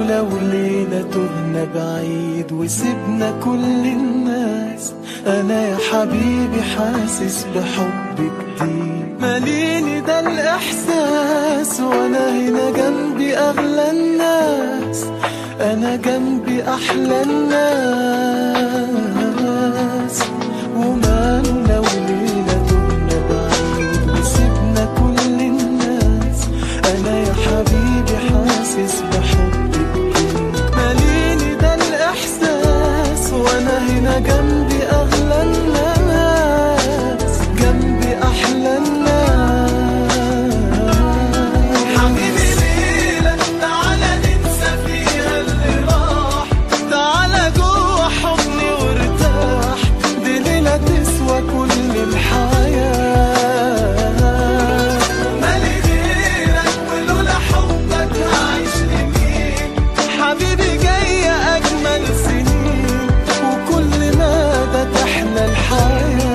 لو ليلة تهنا بعيد وسيبنا كل الناس أنا يا حبيبي حاسس بحب جديد ماليني ده الإحساس وأنا هنا جنبي أغلى الناس أنا جنبي أحلى الناس وماله لو ليلة تهنا بعيد وسيبنا كل الناس أنا يا حبيبي حاسس بحب جديد ماليني ده الإحساس وأنا هنا جنبي أغلى الناس جنبي أحلى الناس حبيبي ليلة تعالى ننسى فيها اللي راح تعالى جوه حضني وارتاح دي ليلة تسوى كل الحياة مالي غيرك ولولا حبك هعيش لمين حبيبي جاية أجمل سنين وكل مدى تحلى الحياة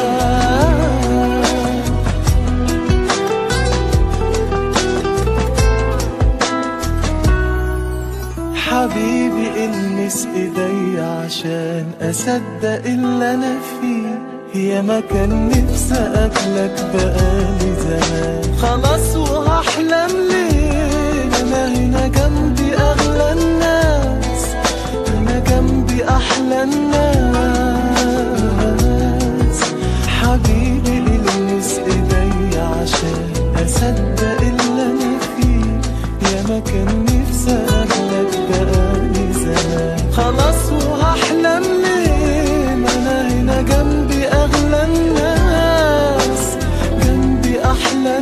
حبيبي المس ايدي عشان اصدق اللي انا فيه يا ما كان نفسي اقابلك بقالي زمان خلاص وهحلم ليه انا هنا جنبي اغلى الناس هنا جنبي احلى الناس حبيبي المس ايدي عشان اصدق اللي انا فيه يا ما كان نفسي اقابلك بقالي زمان خلاص وهحلم ليه ما انا هنا جنبي اغلى الناس جنبي احلى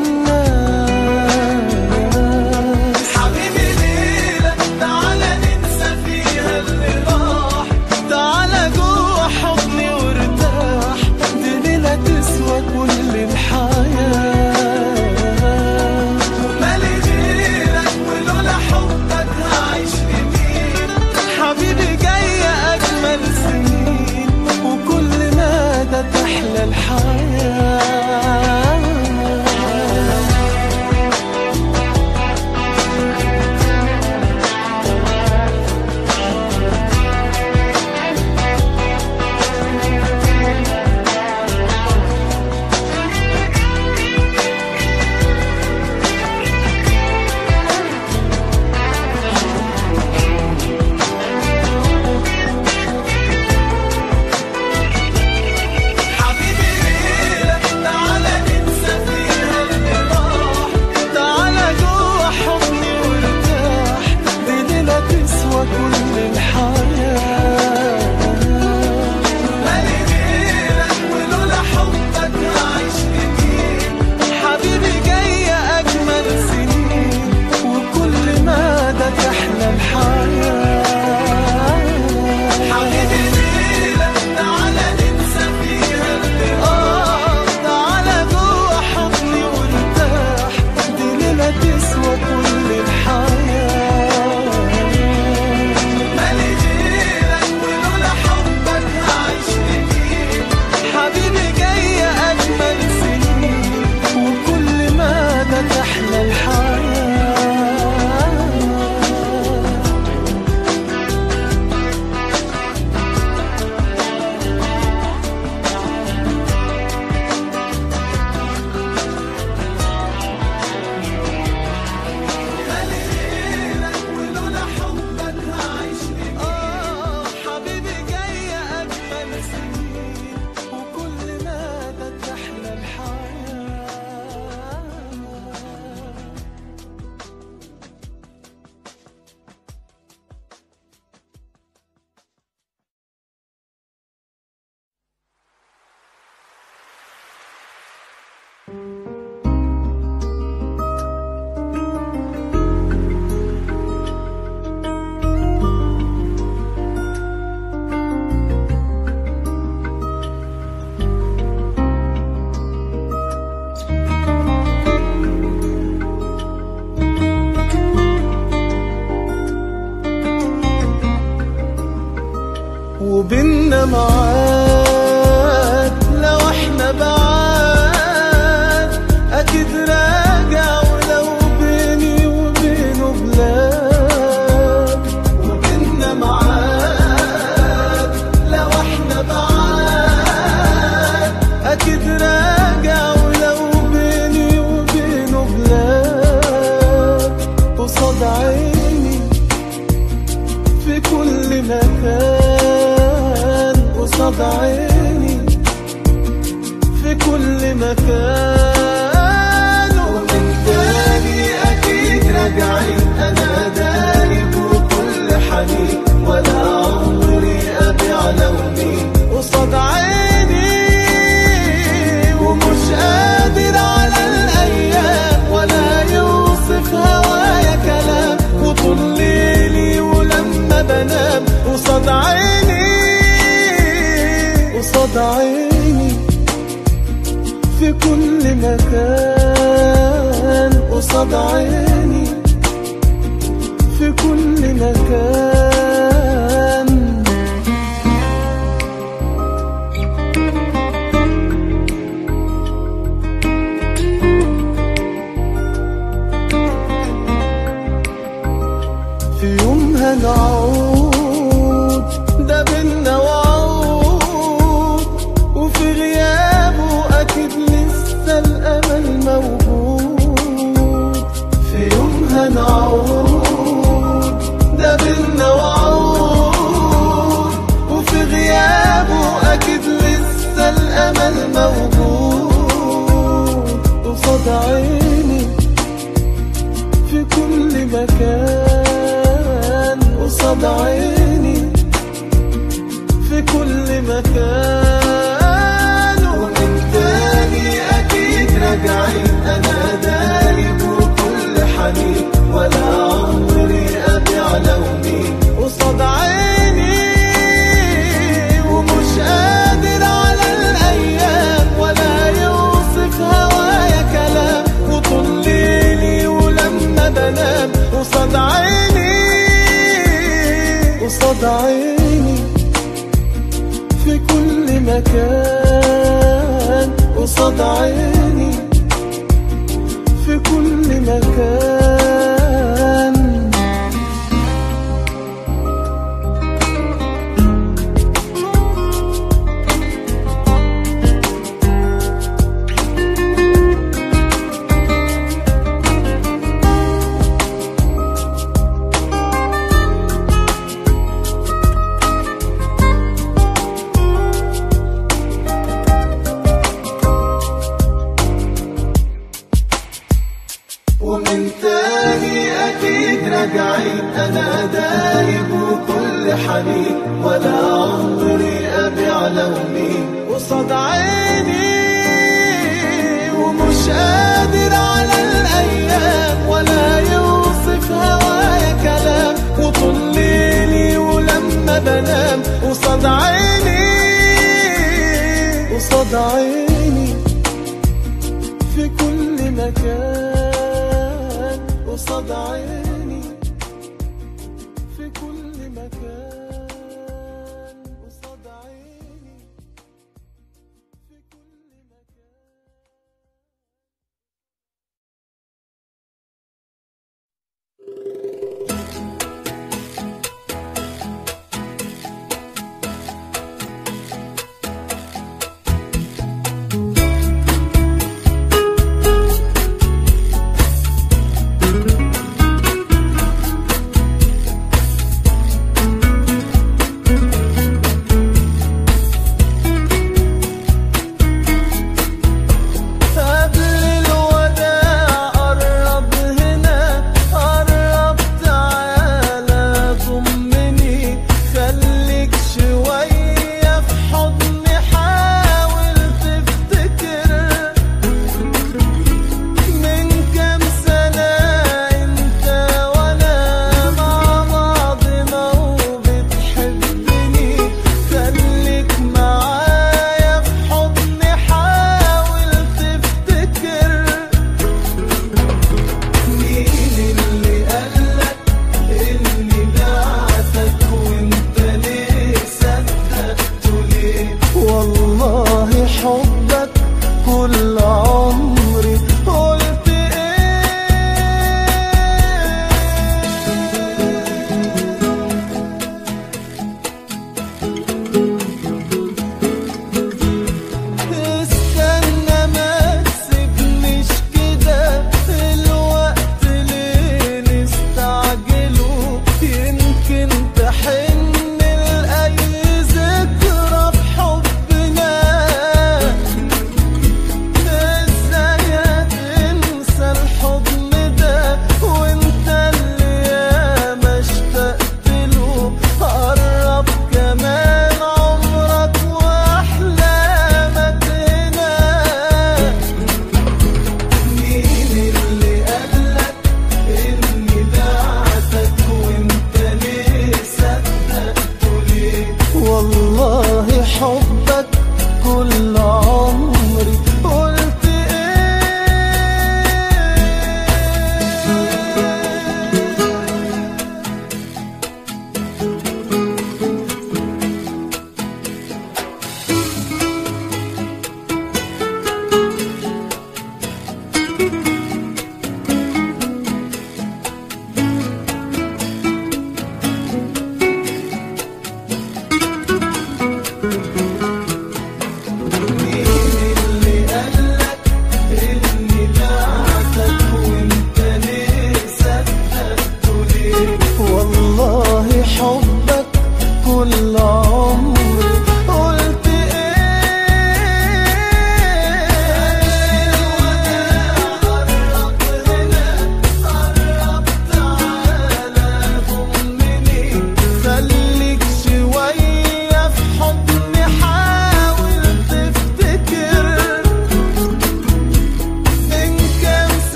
الناس حبيبي ليلة تعالى ننسى فيها اللي راح تعالى جوه حضني وارتاح دي ليلة تسوى كل الحياة مالي غيرك ولولا حبك هعيش لمين حبيبي جاية أجمل سنين وكل مدى تحلى الحياة حبيبي ليلة تعالى ننسى فيها اللي راح تعالى جوه حضني وارتاح دي ليلة تسوى كل الحياة مالي غيرك ولولا حبك هعيش لمين حبيبي جاية أجمل سنين وكل مدى تحلى الحياة حبيبي ليلة تعالى ننسى فيها اللي آه تعالى جوه حضني وارتاح دي ليلة تسوى كل الحياة مالي غيرك ولولا حبك هعيش لمين حبيبي جاية أجمل سنين وكل مدى تحلى الحياة آه حبيبي جاية أجمل سنين وكل مدى تحلى الحياة وبيننا معاد لو احنا بعاد اكيد راجع ولو بيني وبينه بلاد مكان قصاد عيني في كل مكان ومن تاني أكيد راجعين أنا دايب وكل حنين ولا عمري أبيع لوني قصاد عيني ومش قادر على الأيام ولا يوصف هوايا كلام وطول ليلي ولما بنام قصاد عيني قصاد عيني في كل مكان قصاد عيني في كل مكان في يوم هنعود ده بينا وعود وفي غيابه أكيد لسه الأمل موجود في يوم هنعود ده بينا وعود وفي غيابه أكيد لسه الأمل موجود قصاد عيني في كل مكان قصاد عيني في كل مكان ومن تاني أكيد راجعين أنا دايب وكل حنين ولا عمري أبيع لوني قصاد عيني ومش قادر على الأيام ولا يوصف هوايا كلام وطول ليلي ولما بنام قصاد عيني قصاد عيني في كل مكان قصاد عيني في كل مكان ومن تاني أكيد راجعين أنا دايب وكل حنين ولا عمري أبيع لوني قصاد عيني ومش قادر على الأيام ولا يوصف هوايا كلام وطول ليلي ولما بنام قصاد عيني قصاد عيني في كل مكان قصاد عيني في كل مكان قصاد عيني في كل مكان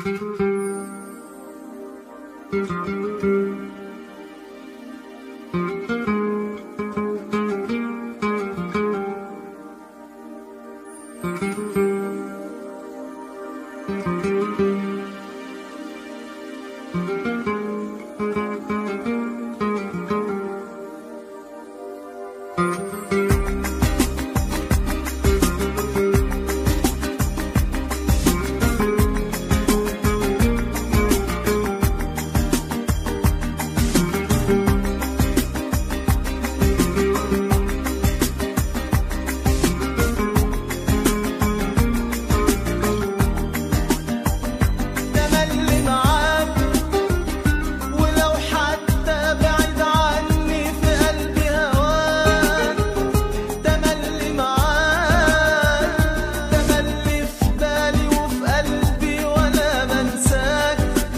تملي معاك ولو حتى بعيد عني في قلبي هواك تملي معاك تملي في بالي وفي قلبي ولا بنساك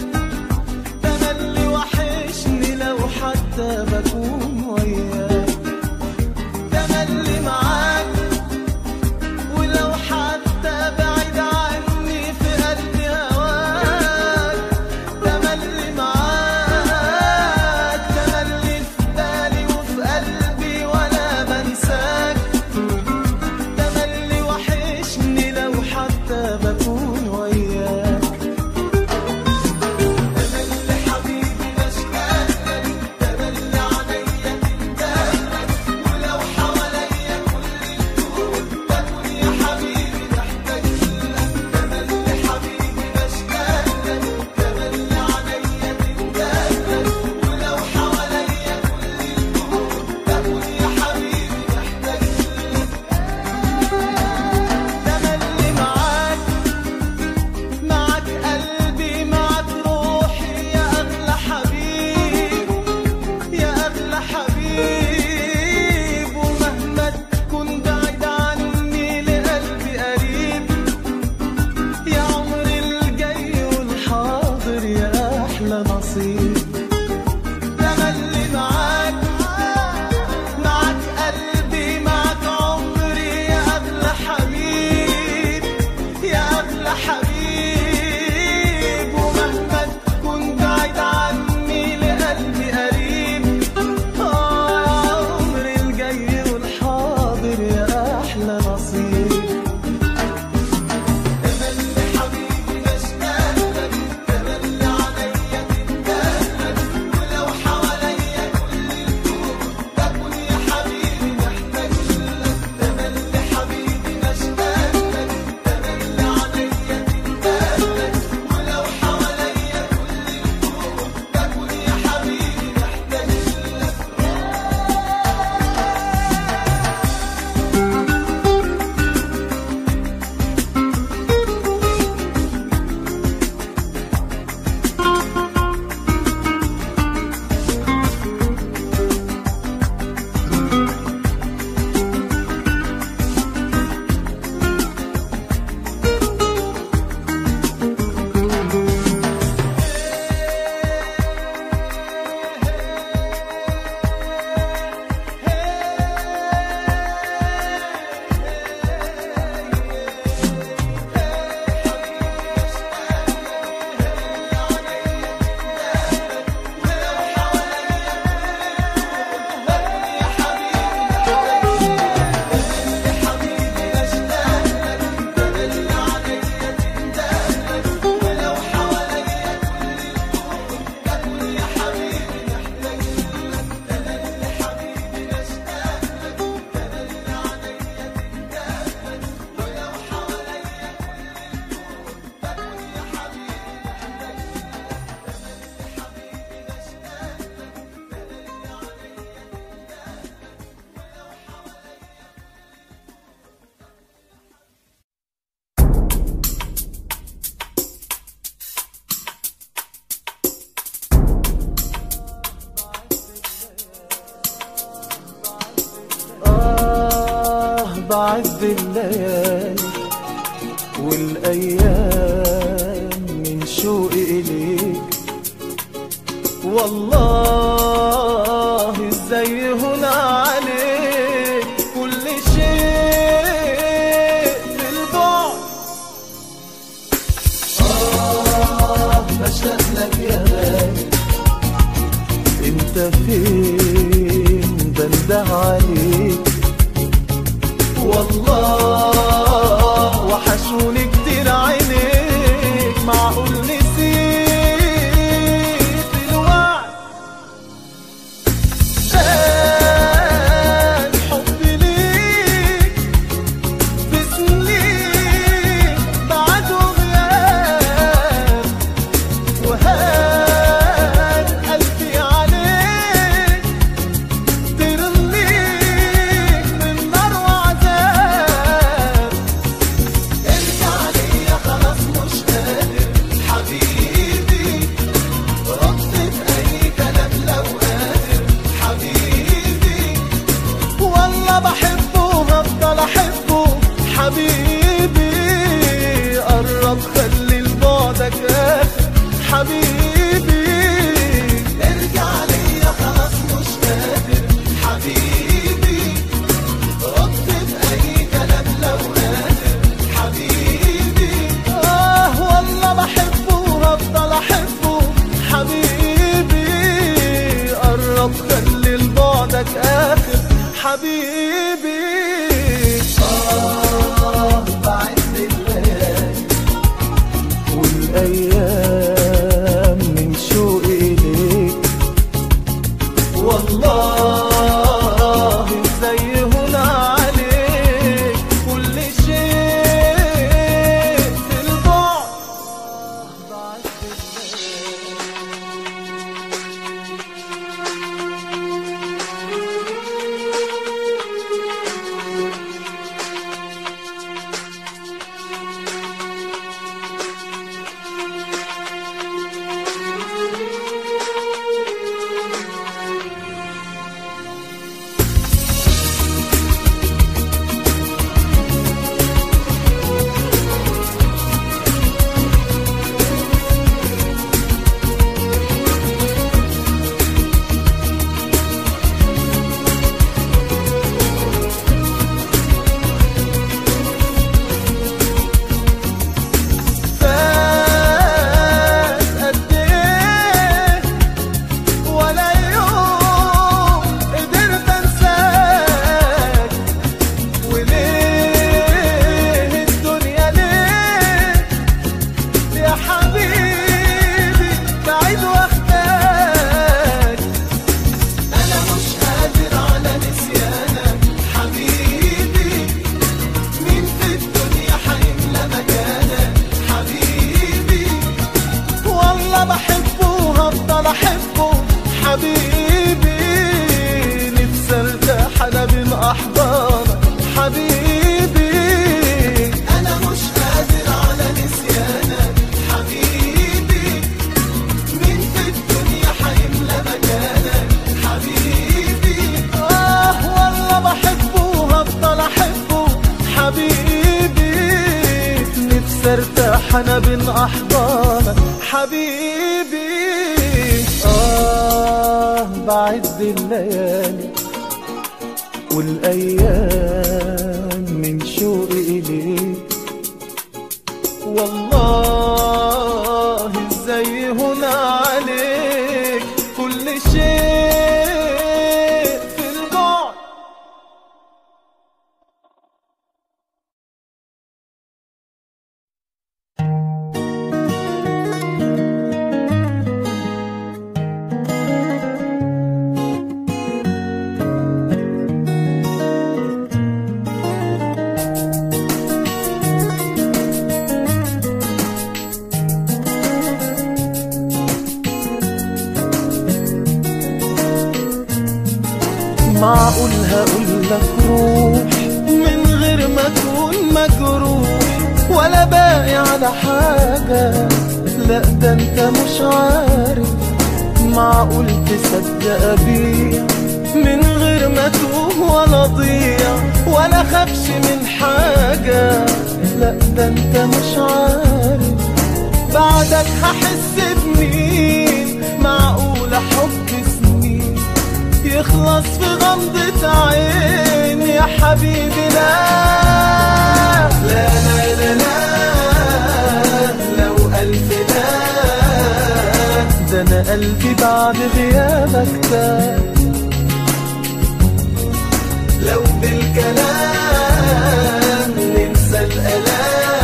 تملي وحشني لو حتى بكون وياك تملي معاك ولو حتى بعيد عني في قلبي هواك تملي معاك تملي في بالي وفي قلبي ولا بنساك تملي وحشني لو حتى بكون وياك تملي حبيبي بشتاقلك تملي عليا تندهلك ولو حواليا كل الكون بكون يا حبيبي محتاج لك تملي حبيبي بشتاقلك تملي عليا تندهلك ولو حواليا كل الكون بكون يا حبيبي محتاج لك تملي معاك معك قلبي معك روحي يا أغلى حبيب يا أغلى حبيب ومهما تكون بعيد عني لقلبي قريب يا عمري الجاي والحاضر يا أحلى نصيب تملي معاك معك قلبي معك عمري يا أغلى حبيب يا أغلى حبيب ومهما تكون بعيد عني لقلبي قريب آه يا عمري الجاي والحاضر يا أحلى نصيب تملي حبيبي بشتاقلك تملي عليا تندهلك ولو حواليا كل الكون بكون يا حبيبي محتاج لك تملي حبيبي بشتاقلك تملي عليا تندهلك ولو حواليا كل الكون بكون يا حبيبي محتاج لك آه بعد الليالي والأيام من شوقي إليك والله ازاي هنا عليك كل شيء في البعد حبيبي ارجع ليا خلاص مش قادر حبيبي رد بأي كلام لو قادر حبيبي آه والله بحبه وهفضل أحبه حبيبي قرب خلي لبعدك آخر حبيبي آه بعد الليالي والأيام من شوقي إليك والله ازاي هنا عليك كل شيء في البعد بعد الليل فات قد ايه ولا يوم قدرت انساك وليه الدنيا ليه يا حبيبي بعيد واخداك انا مش قادر على نسيانك حبيبي مين في الدنيا حيملى مكانك حبيبي والله بحبه وهفضل احبه حبيبي نفسي ارتاح انا بين احضانك حبيبي انا مش قادر على نسيانك حبيبي مين في الدنيا حيملى مكانك حبيبي اه والله بحبه وهفضل احبه حبيبي نفسي ارتاح انا بين احضانك حبيبي اه بعد الليالي والايام من شوقي اليك والله ازاي هنا عليك كل شيء في البعد معقول هقول لك روح من غير ما اكون مجروح ولا باقي على حاجة لا ده انت مش عارف معقول تصدق ابيع من غير ما توه ولا ضيع ولا خافش من حاجة لا ده انت مش عارف بعدك هحس بمين معقول حب سنين يخلص في غمضة عين يا حبيبي لا لا لا لا لا لو ألف لا ده أنا قلبي بعد غيابك تاب لو بالكلام ننسى الألام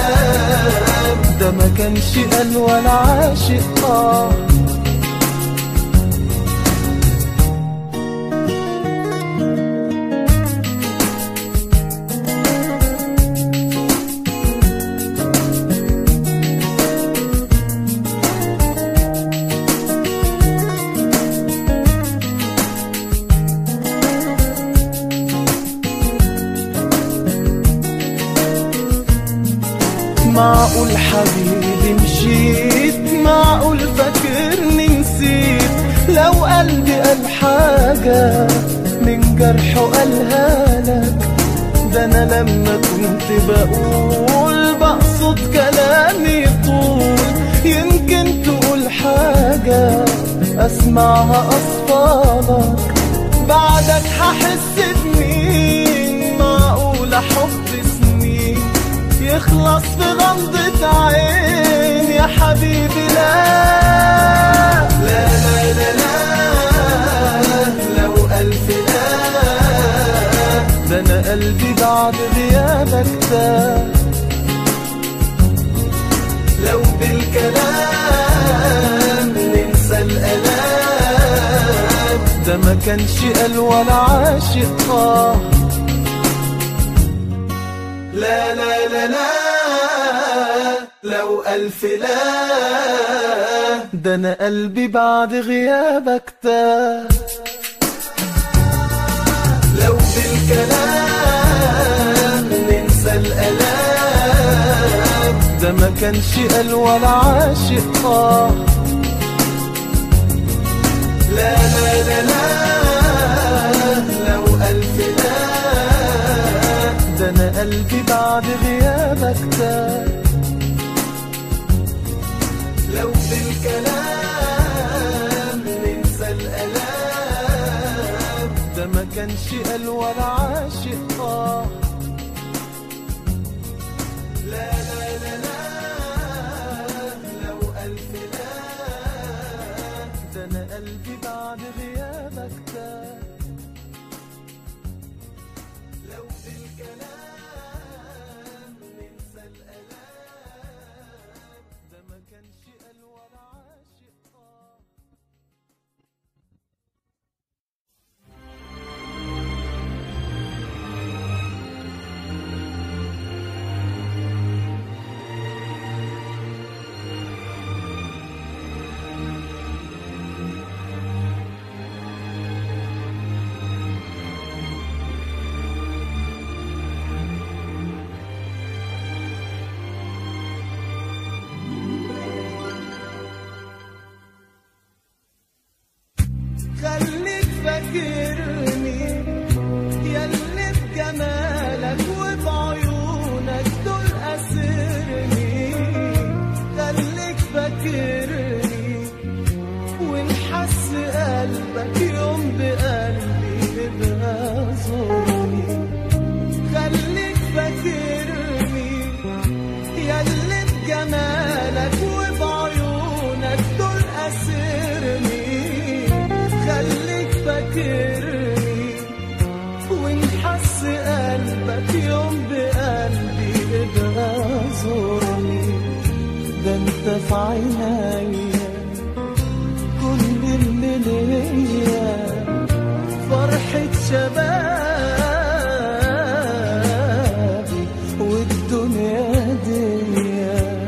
ده ما كانش قال ولا عاشق آه معقول حبيبي مشيت معقول فاكرني نسيت لو قلبي قال حاجة من جرحه قالها لك ده انا لما كنت بقول بقصد كلامي طول يمكن تقول حاجة اسمعها اصفالك بعدك هحس بمين معقولة حب سنين يخلص في غمضة عين يا حبيبي لا لا لا لا لا لو ألف لا ده أنا قلبي بعد غيابك تاه لو بالكلام ننسى الألام ده ما كانش قال ولا عاشق آه لا لا لا لا لو ألف لا ده أنا قلبي بعد غيابك تاه لو بالكلام ننسى الألام ده ما كانش قال ولا عاشق آه لا لا لا لا لو ألف لا ده أنا قلبي بعد غيابك تاه لو بالكلام ننسى الألام ده ما كانش قال ولا عاشق آه لا لا لا لا لو ألف لا ده أنا قلبي بعد غيابك تاه لو بالكلام ننسى الألام ده ما كانش قال ولا عاشق آه خليك فاكرني ياللي بجمالك وبعيونك دول أسرني خليك فاكرني ونحس قلبك يوم بقلبي يبقى زورني خليك فاكرني ياللي بجمالك وبعيونك دول أسرني خليك فاكرني ونحس قلبك يوم بقلبي يبقى زورني ده انت في عينيا كل اللي ليا فرحة شبابي والدنيا دي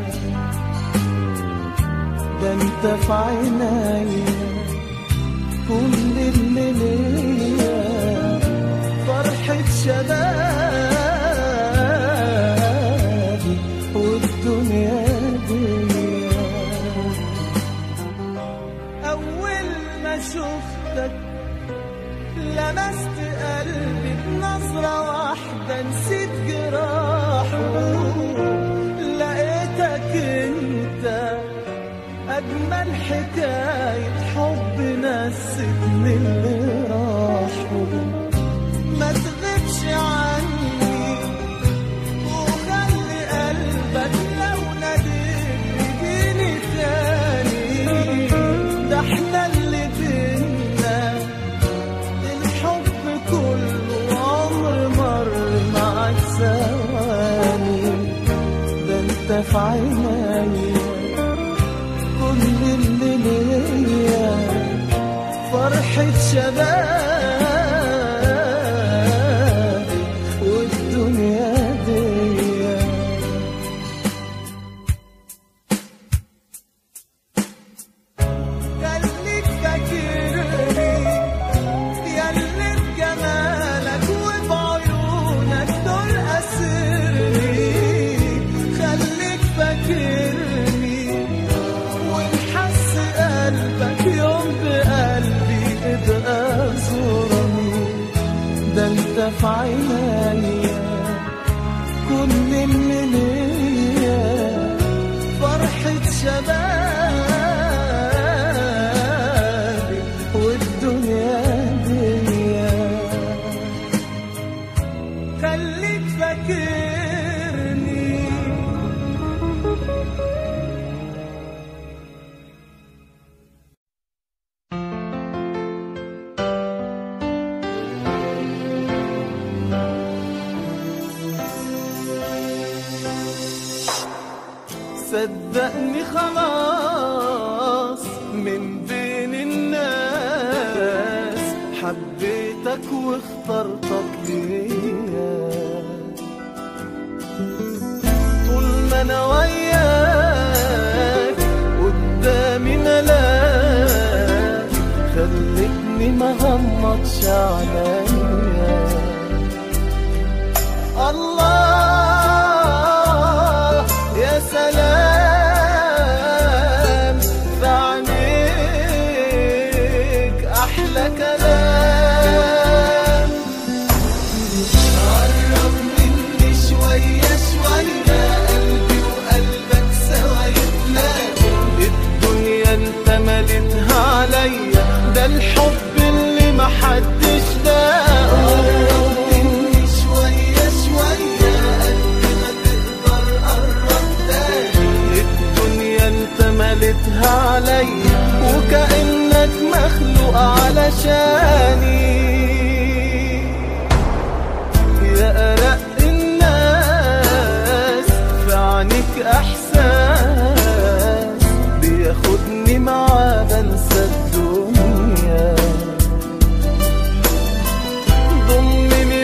ده انت في عينيا كل اللي ليا فرحة شبابي والدنيا دي أول ما شفتك لمست قلبي بنظرة واحدة نسيت جراحه لقيتك انت أجمل حكاية حب نستني اللي راحوا ما تغيبش عني وخلي قلبك لو ناديت يجيني تاني ده احنا اللي بينا الحب كله عمر مر معاك ثواني ده انت في عينيا كل اللي ليا فرحة شبابي والدنيا دي خليك فاكرني ياللي بجمالك وبعيونك دول أسرني خليك فاكرني ونحس قلبك يوم بقلبي ابقى زورني ده انت في عينيا كل اللي ليا فرحة شبابي حبيتك واخترتك ليا طول ما انا وياك قدامي ملاك خلتني ما غمضش عليا الله يا سلام في عينيك احلى كلام قرب مني شوية شوية قلبي وقلبك سوا يتلاقوا الدنيا انت مليتها عليا ده الحب اللي محدش لاقه قرب مني شوية شوية قد ما تقدر قرب تاني الدنيا انت مليتها عليا وكأنك مخلوق علشاني يا أرق الناس في عينيك إحساس بياخدني معاه بنسى الدنيا ضمني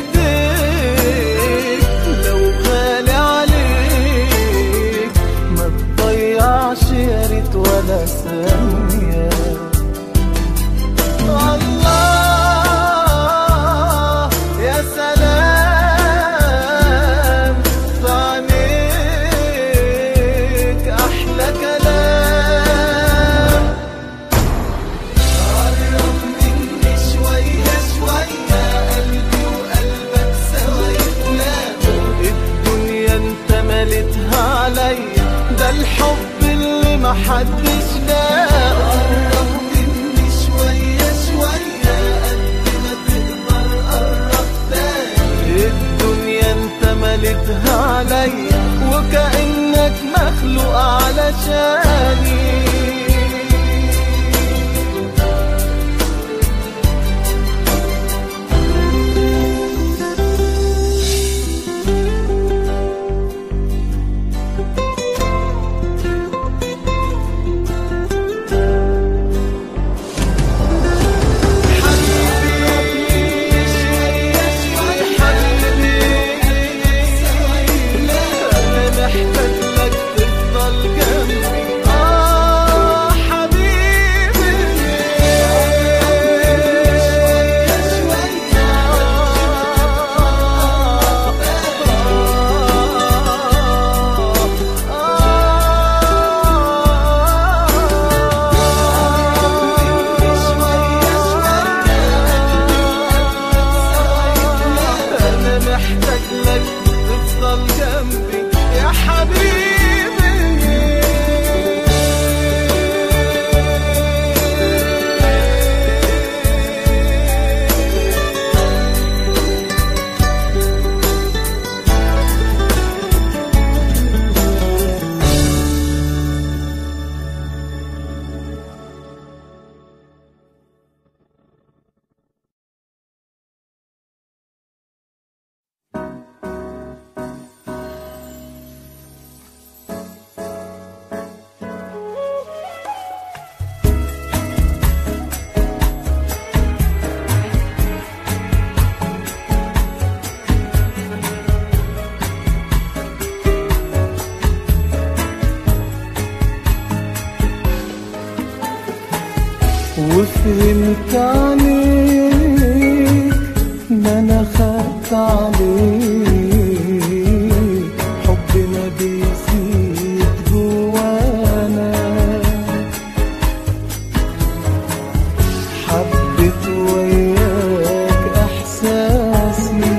بإيديك لو غالي عليك ما تضيعش يا ريت ولا ثانية الله يا سلام في عينيك أحلى كلام قرب مني شوية شوية قلبي وقلبك سوا يتلاقوا الدنيا انت مليتها عليا ده الحب اللي محدش لاقه قرب مني شوية شوية قد ما تقدر قرب تاني الدنيا انت مليتها عليا وكأنك مخلوق علشاني انا محتاج لك تفضل جنبي يا حبيبي وفهمت عليك ما انا خدت عليك حبنا بيزيد جوانا حبيت وياك احساسي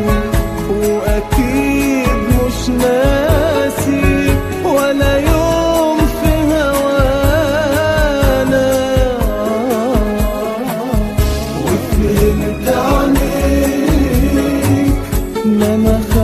واكيد مش ناسي ولا يوم في هوانا وفهمت عليك ما انا خدت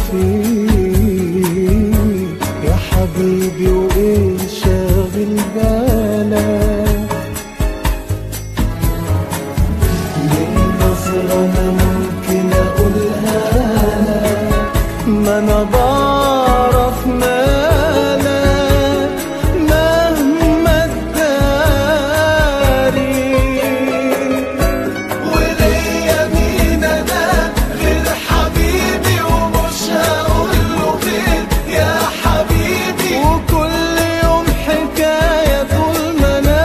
فيك يا حبيبي وايه شاغل بالك من نظرة أنا ممكن أقولها لك ما أنا بعرف مالك مهما تداري وليا مين أنا غير حبيبي ومش هقوله غير يا حبيبي وكل يوم حكاية طول ما أنا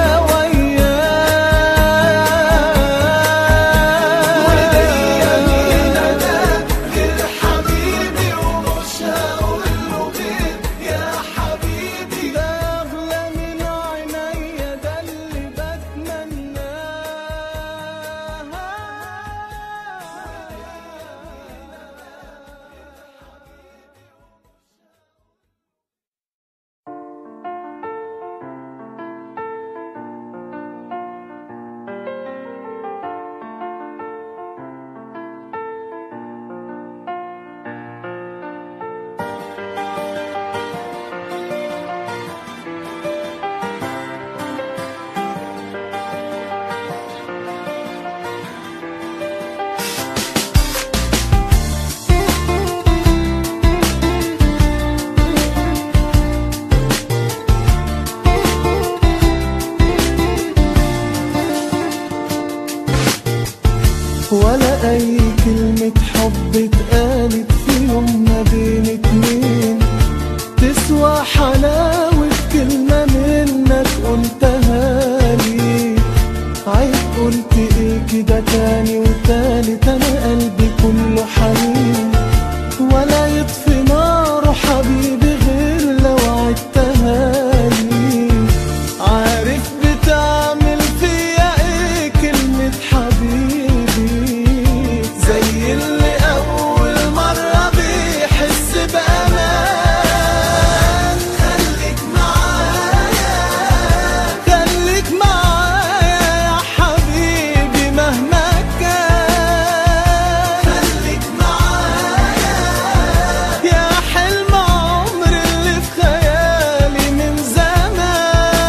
وياك وليا مين أنا غير حبيبي ومش هقوله غير يا حبيبي ده أغلى من عينيا ده اللي بتمناه ولا اي كلمة حب اتقالت في يوم ما بين اتنين تسوى حلاوة كلمة منك قلتها لي عيب قلت ايه كده تاني وتالت انا قلبي كله حنين ولا يطفي ناره حبيبي غير لو عدتها لي عارف بتعمل فيا ايه كلمة حبيبي زي اللي اول مرة بيحس بامان خليك معايا خليك معايا يا حبيبي مهما كان خليك معايا يا حلم عمري اللي في خيالي من زمان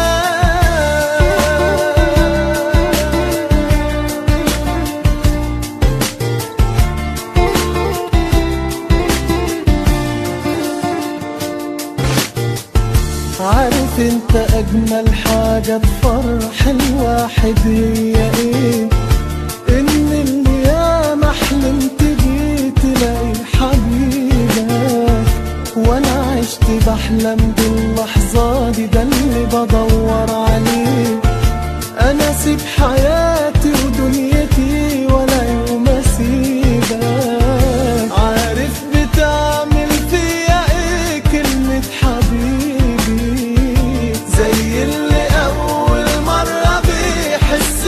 عارف انت اجمل حاجة تفرح الواحد هي ايه ان اللي ياما حلمت بيه تلاقي حبيبك وانا عشت بحلم باللحظة دي ده اللي بدور عليه انا اسيب حياتي ودنيتي ولا يوم اسيبك عارف بتعمل فيا ايه كلمة حبيبي زي اللي اول مرة بيحس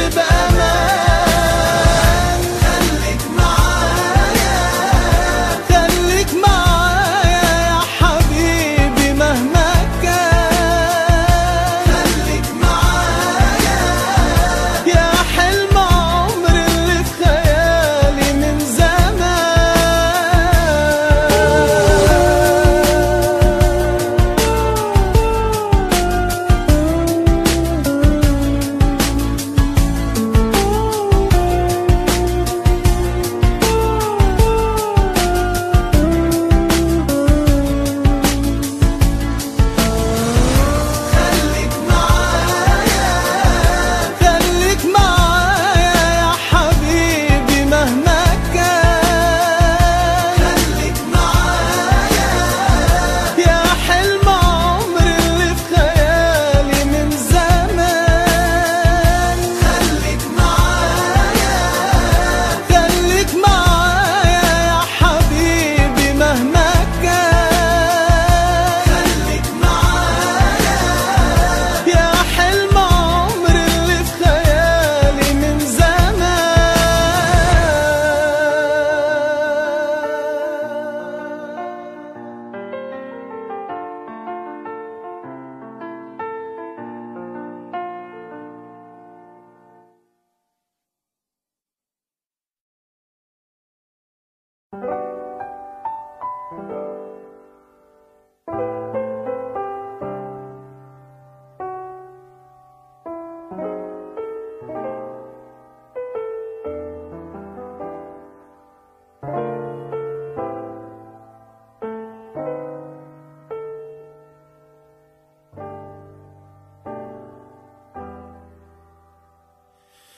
بامان خليك معايا خليك معايا يا حبيبي مهما كان خليك معايا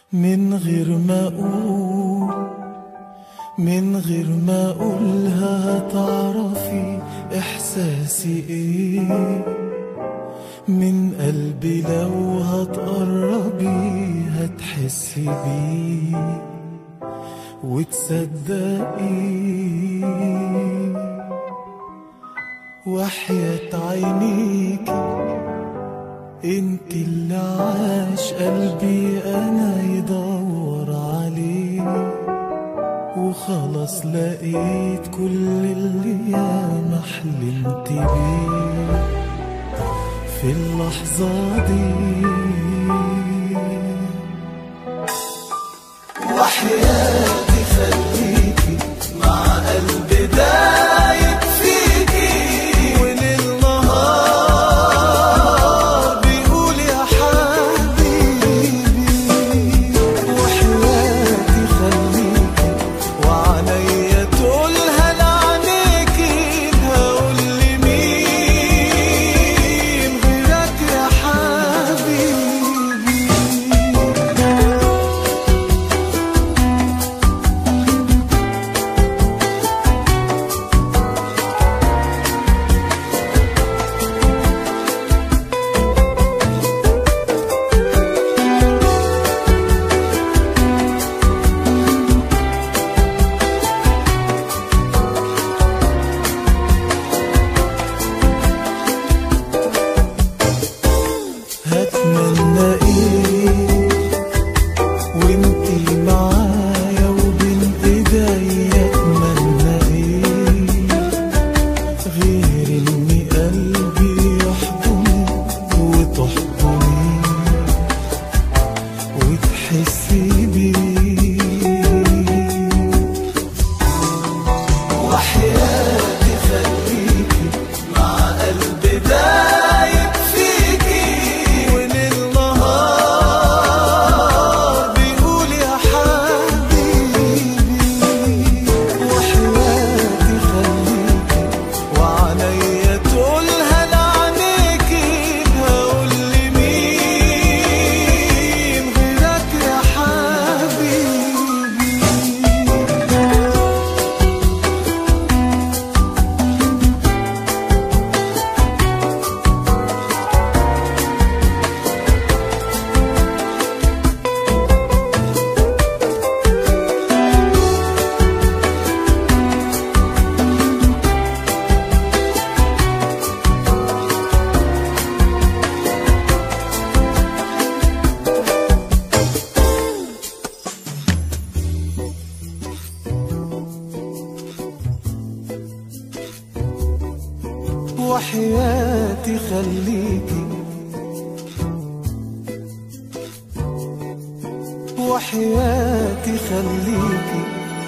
من غير ما اقول من غير ما اقولها هتعرفي احساسي ايه من قلبي لو هتقربي هتحسي بيه وتصدقي وحياة عينيكي انت اللي عاش قلبي انا يدور عليه وخلاص لقيت كل اللي ياما حلمت بيه في اللحظة دي وحياتي خليكي مع قلبي دايب فيكي وليل نهار بيقول يا حبيبي وحياتي خليكي وعليا تقولها لعينيكي هقول لمين غيرك يا حبيبي هتمنى ايه وانتي معايا وبين ايديا اتمنى ايه غير اني قلبي يحضني وتحضني وتحسي بيه وحياتي خليكي مع قلبي دايب فيكي وليل نهار بيقول يا حبيبي وحياتي خليكي وعليا تقولها لعينيكي هقول لمين غيرك يا حبيبي وحياتي خليكي وحياتي خليكي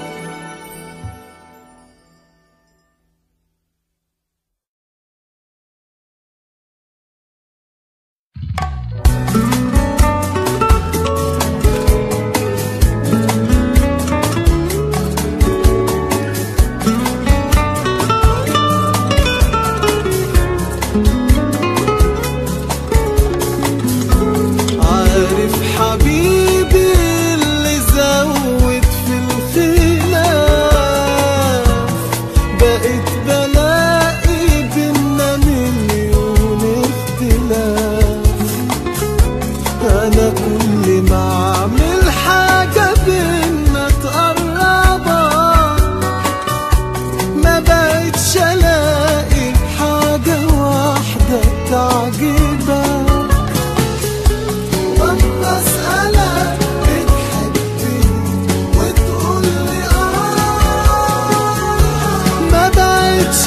عارف حبيبي اللي زود في الخلاف بقيت بلاقي بينا مليون اختلاف انا كل ما اعمل حاجة بينا تقربك ما بقتش الاقي حاجة واحدة تعجبك واما اسالك بتحبني وتقول لي اه ما بقتش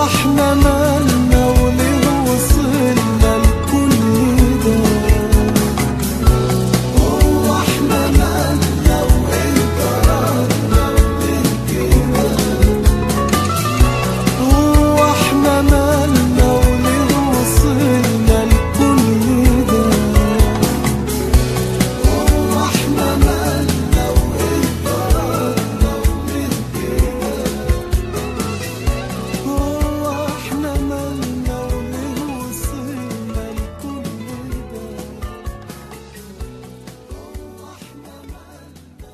احنا مالنا وليه وصلنا لكل ده هو احنا مالنا وايه قرارنا وليه كده هو احنا مالنا وليه وصلنا لكل ده هو احنا مالنا وايه قرارنا وليه كده هو احنا مالنا وليه وصلنا لكل ده هو احنا مالنا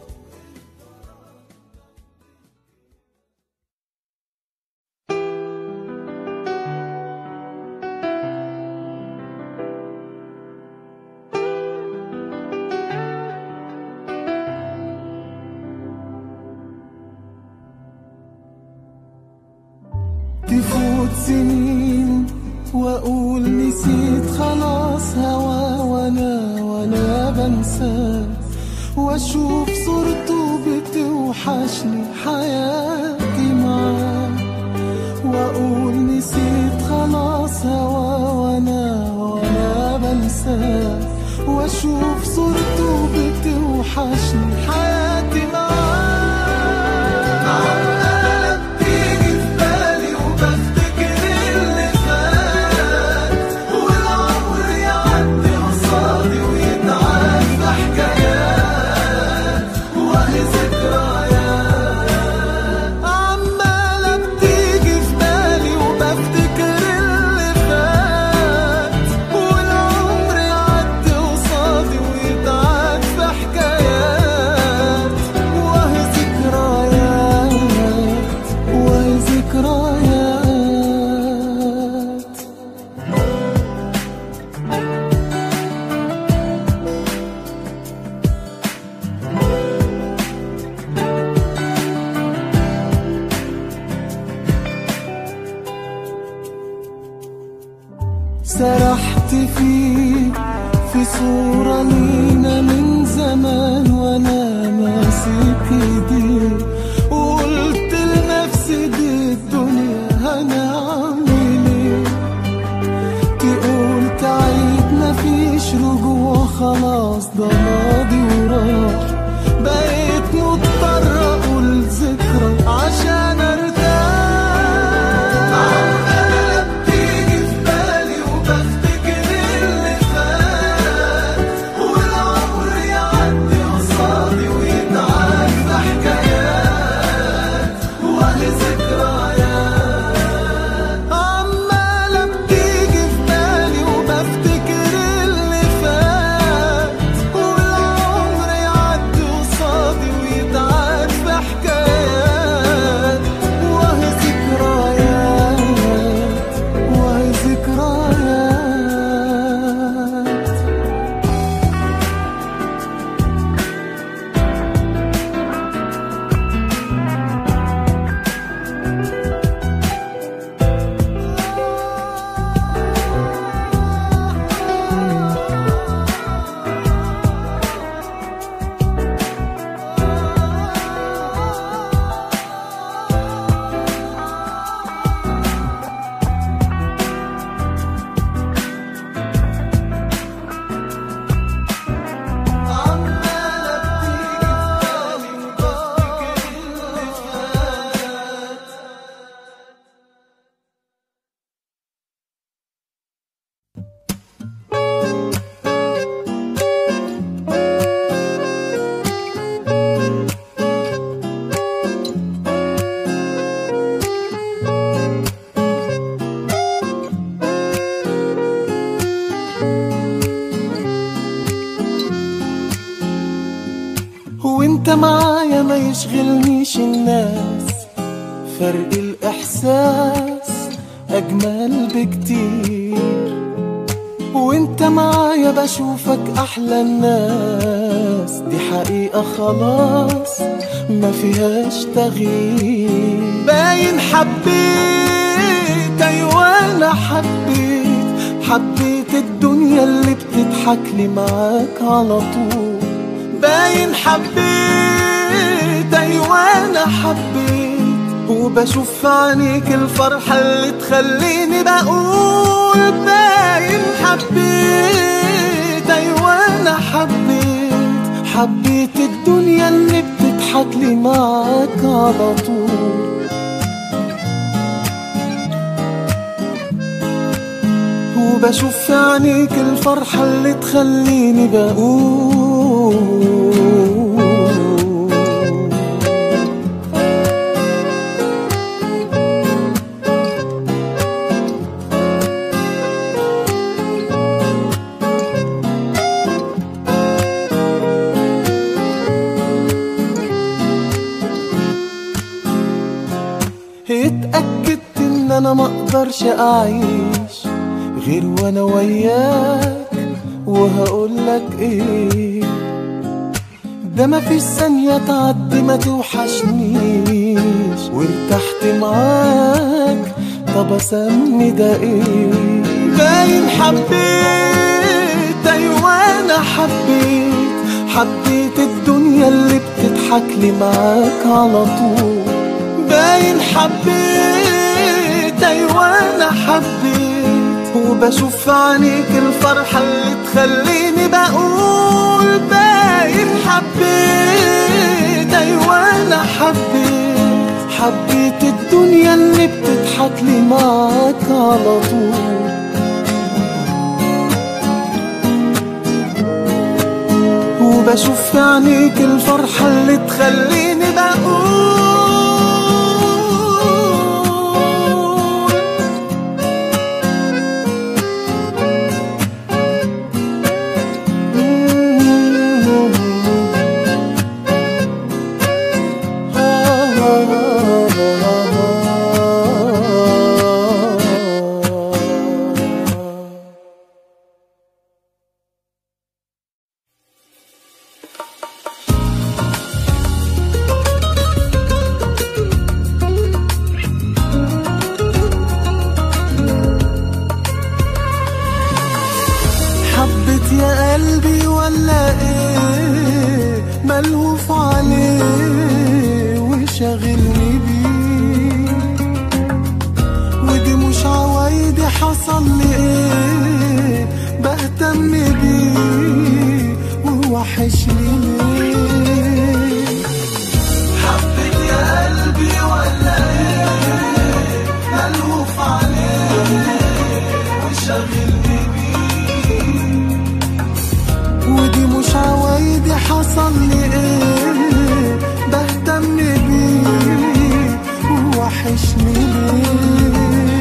تفوت سنين واقول نسيت خلاص هوا وانا وانا بنساه واشوف صورته بتوحشني حياتي معاه واقول نسيت خلاص هوا وانا وانا بنساه واشوف صورته بتوحشني حياتي معاه عمالة بتيجي في بالي وبفتكر اللي فات والعمر يعدي قصادي ويتعاد في حكايات وأهي ذكريات عمالة بتيجي في بالي وبفتكر اللي فات والعمر يعدي قصادي ويتعاد في حكايات وأهي ذكريات وأهي ذكريات سرحت فيك في صورة لينا من زمان وانا ماسك ايديك وقلت لنفسي دي الدنيا هنعمل ايه تقول تعيد مفيش رجوع خلاص ده ماضي وراح بقيت مضطر اقول ذكرى عشان ارتاح عمالة بتيجي في بالي وبفتكر اللي فات والعمر يعدي قصادي ويتعاد في حكايات وأهي ذكريات عمالة بتيجي في بالي وبفتكر اللي فات والعمر يعدي قصادي ويتعاد في حكايات وأهي ذكريات وأهي ذكريات عمالة بتيجي في بالي وبفتكر اللي فات وانت معايا ما يشغلنيش الناس فرق الإحساس أجمل بكتير وانت معايا بشوفك أحلى الناس دي حقيقة خلاص ما فيهاش تغيير باين حبيت أيوة أنا حبيت حبيت الدنيا اللي بتضحك لي معاك على طول باين حبيت أيوة أنا حبيت وبشوف في عينيك الفرحة اللي تخليني بقول باين حبيت أيوة أنا حبيت حبيت الدنيا اللي بتضحك لي معاك على طول وبشوف في عينيك الفرحة اللي تخليني بقول اتأكدت ان انا مقدرش اعيش غير وانا وياك وهقولك ايه ده مفيش ثانية تعدي ما توحشنيش وارتحت معاك طب اسمي ده ايه باين حبيت ايوه انا حبيت حبيت الدنيا اللي بتضحك لي معاك على طول باين حبيت ايوه انا حبيت وبشوف في عينيك الفرحة اللي تخليني بقول باين حبيت ايوه انا حبيت حبيت الدنيا اللي بتضحك لي معاك على طول وبشوف في عينيك الفرحة اللي تخليني بقول حبت يا قلبي ولا ايه ملهوف عليه وشاغلني بيه ودي مش عوايدي حصل لي ايه بهتم بيه ووحشني ليه حبت يا قلبي ولا ايه ملهوف عليه وشاغلني ودي مش عوايدي حصل لي ايه بهتم بيه ووحشني ليه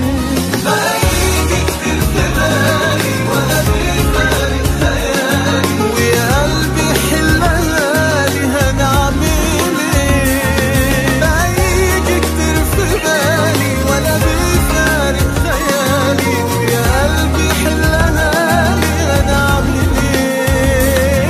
ويا قلبي حلالي هنعمل ايه بيجي كتير في بالي ولا بيفارق خيالي ويا قلبي حلالي هنعمل ايه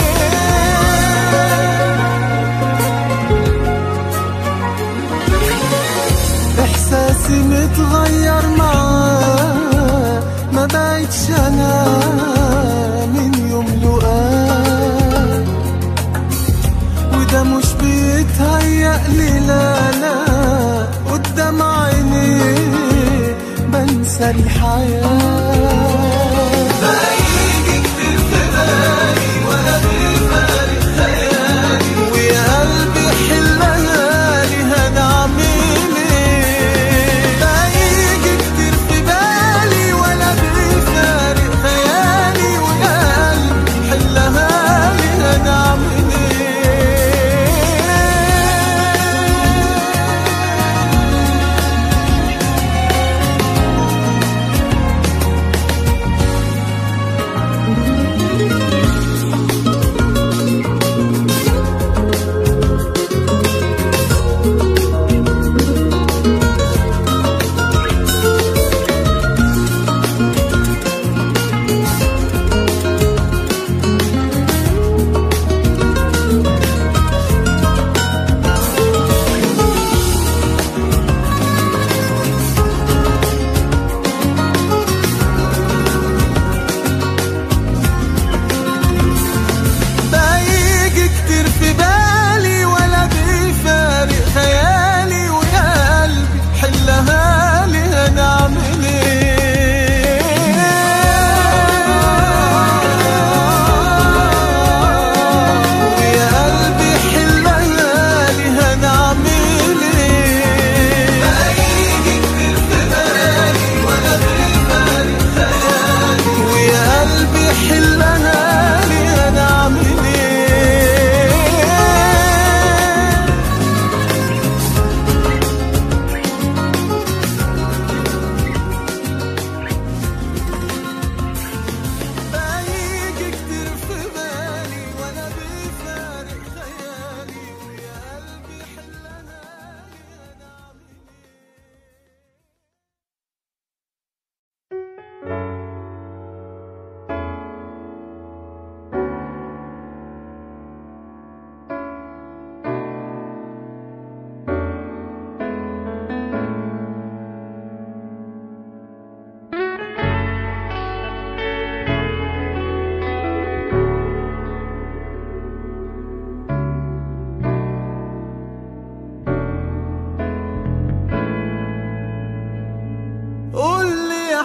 احساسي متغير معاه ما بقتش انا من يوم لقاه وده مش بيتهيأ لي لا لا قدام عيني بنسى الحياة ويا قلبي حلالي هنعمل ايه بيجي كتير في بالي ولا بيفارق خيالي ويا قلبي حلالي هنعمل ايه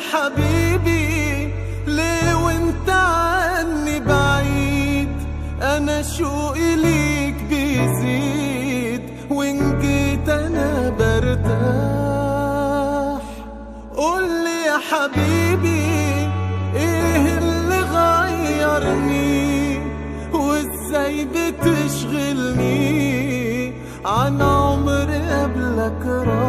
حبيبي ليه وانت عني بعيد انا شوقي ليك بيزيد وان جيت انا برتاح قولي يا حبيبي ايه اللي غيرني وازاي بتشغلني عن عمر قبلك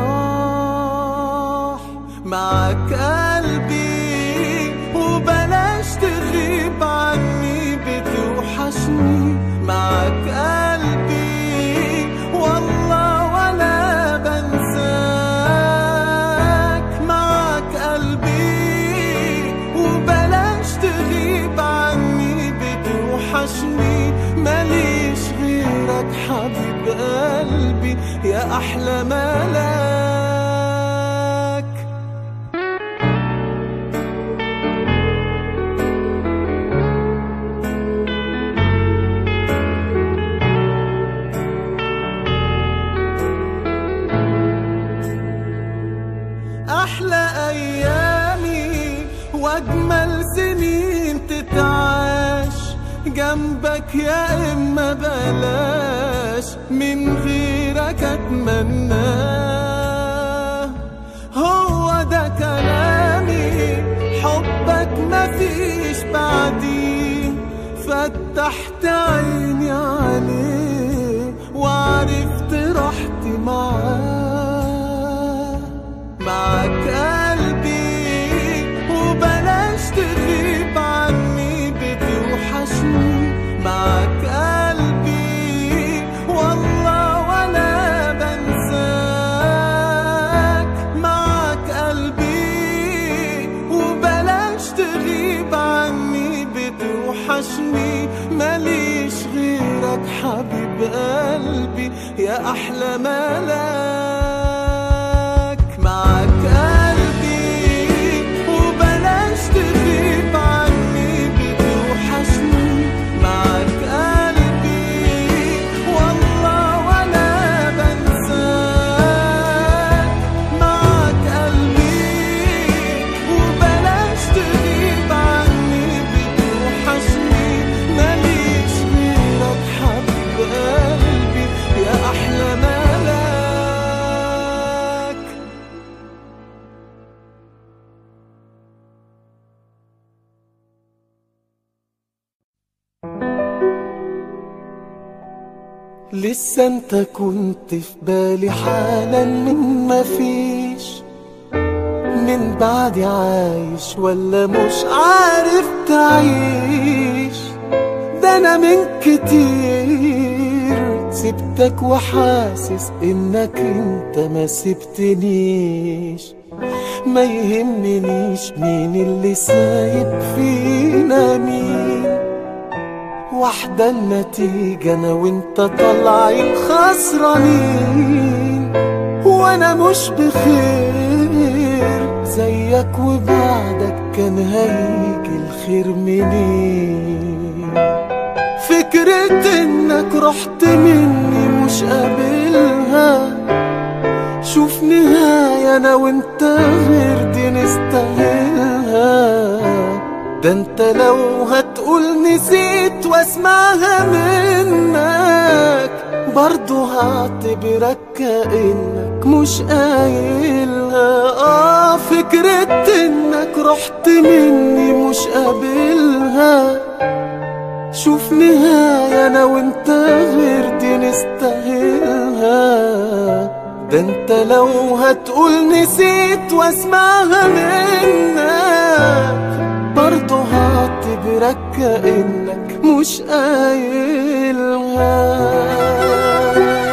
راح معاك قلبي وبلاش تغيب عني بتوحشني معاك قلبي والله ولا بنساك معاك قلبي وبلاش تغيب عني بتوحشني ماليش غيرك حبيب قلبي يا أحلى ملاك أحلى أيامي وأجمل سنين تتعاش جنبك يا إما بلاش من غيرك أتمناه هو ده كلامي حبك مفيش بعديه فتحت عيني عليه وعرفت راحتي معاه معاك قلبي وبلاش تغيب عني بتوحشني معاك قلبي والله ولا بنساك معاك قلبي وبلاش تغيب عني بتوحشني ماليش غيرك حبيب قلبي يا أحلى ملاك معاك قلبي وبلاش تغيب عني بتوحشني معاك قلبي والله ولا بنساك معاك قلبي وبلاش تغيب عني بتوحشني ماليش غيرك حبيب قلبي يا أحلى ملاك لسه انت كنت في بالي حالا من ما فيش من بعد عايش ولا مش عارف تعيش ده انا من كتير سبتك وحاسس انك انت ما سبتنيش ما يهمنيش مين اللي سايب فينا مين واحدة النتيجة أنا وأنت طالعين خسرانين وأنا مش بخير زيك وبعدك كان هيجي الخير منين فكرة إنك رحت مني مش قابلها شوف نهاية أنا وأنت غير دي نستاهلها ده انت لو هتقول نسيت واسمعها منك برضو هعتبرك كأنك مش قايلها اه فكرة انك رحت مني مش قابلها شوف نهاية انا وانت غير دي نستاهلها ده انت لو هتقول نسيت واسمعها منك برضه هعتبرك كأنك مش قايلها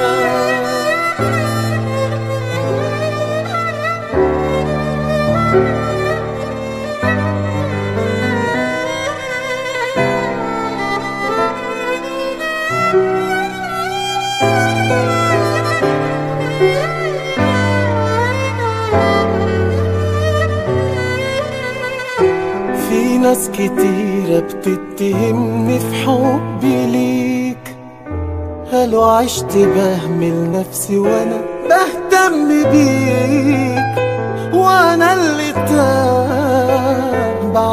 في ناس كتيرة بتتهمني في حبي ليك قالوا عشت بهمل نفسي وانا بهتم بيك وانا اللي تاه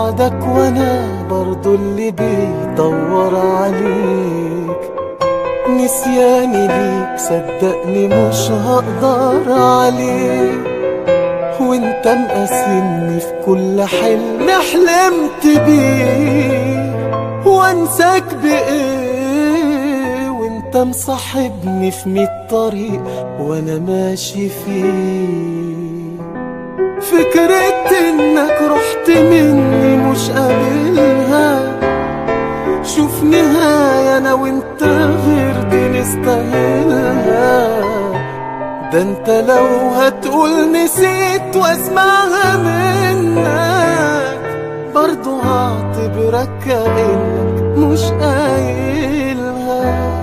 بعدك وانا برضو اللي بيدور عليك نسياني ليك صدقني مش هقدر عليك وانت مقاسمني في كل حلم حلمت بيه وانساك بايه وانت مصاحبني في ميت طريق وانا ماشي فيه فكرة انك رحت مني مش قابلها شوف نهاية انا وانت غير دي نستاهلها ده انت لو هتقول نسيت واسمعها منك برضو هعتبرك كأنك مش قايلها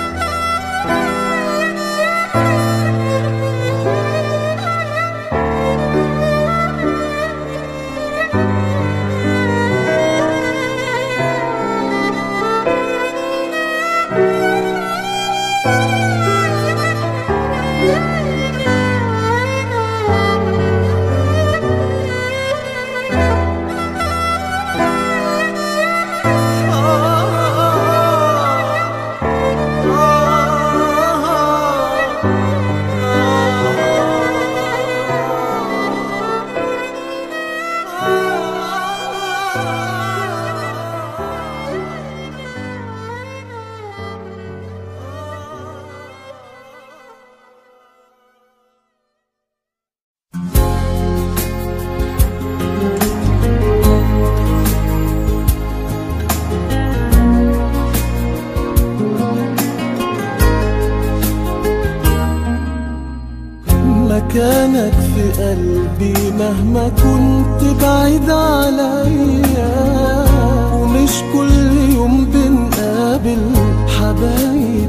مكانك في قلبي مهما كنت بعيد عليا ومش كل يوم بنقابل حبايب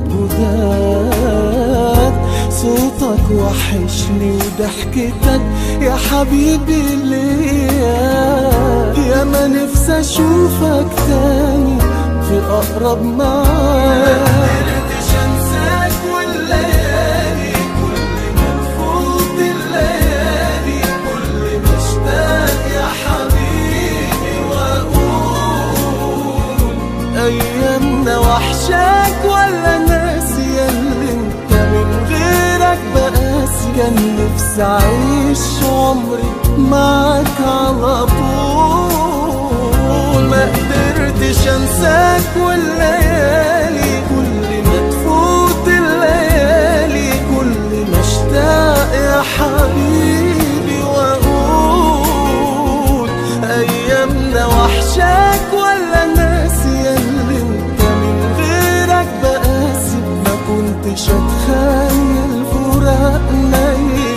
جداد صوتك وحشني وضحكتك يا حبيبي ليا يا ما نفسي اشوفك تاني في اقرب معاد ايامنا وحشاك ولا ناسي اللي انت من غيرك بقاسي كان نفسي اعيش عمري معاك على طول ما قدرتش انساك والليالي كل ما تفوت الليالي كل ما اشتاق يا حبيبي واقول ايامنا وحشاك ولا ناسي اللي انت من غيرك بقاسي ما كنتش اتخيل فراقنا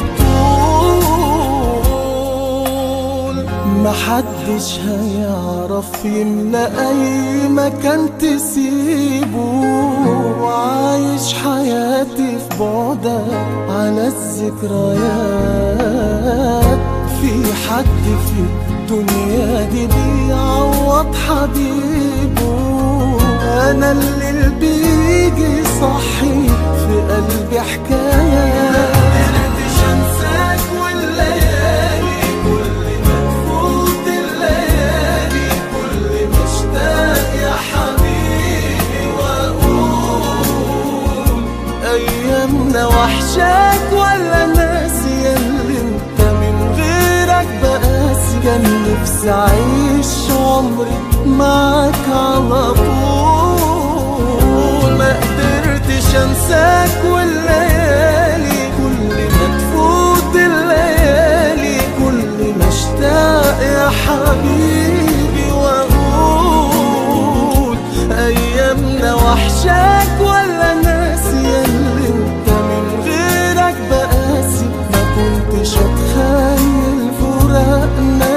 يطول محدش هيعرف يملى اي مكان تسيبه وعايش حياتي في بعدك على الذكريات في حد في الدنيا دي بيعوض حبيبه انا اللي بيجي صحي في قلبي حكايات مقدرتش انساك والليالي كل ما تفوت الليالي كل ما اشتاق يا حبيبي واقول ايامنا وحشاك ولا ناسي اللي انت من غيرك بقاسي كان نفسي اعيش عمري معاك على طول ما قدرتش انساك والليالي كل ما تفوت الليالي كل ما اشتاق يا حبيبي واقول ايامنا وحشاك ولا ناسي اللي انت من غيرك بقاسي ما كنتش اتخيل فراقنا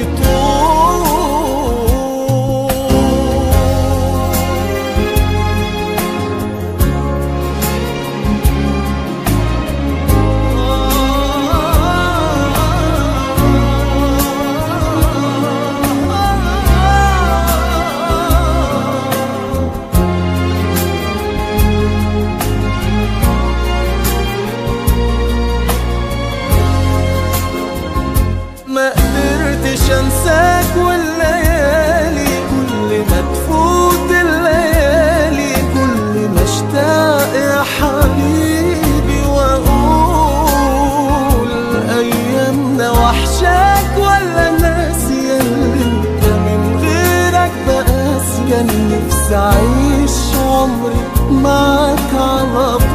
يطول ما قدرتش انساك والليالي ولا ناسية اللي انت من غيرك بقاسية نفسي اعيش عمري معاك على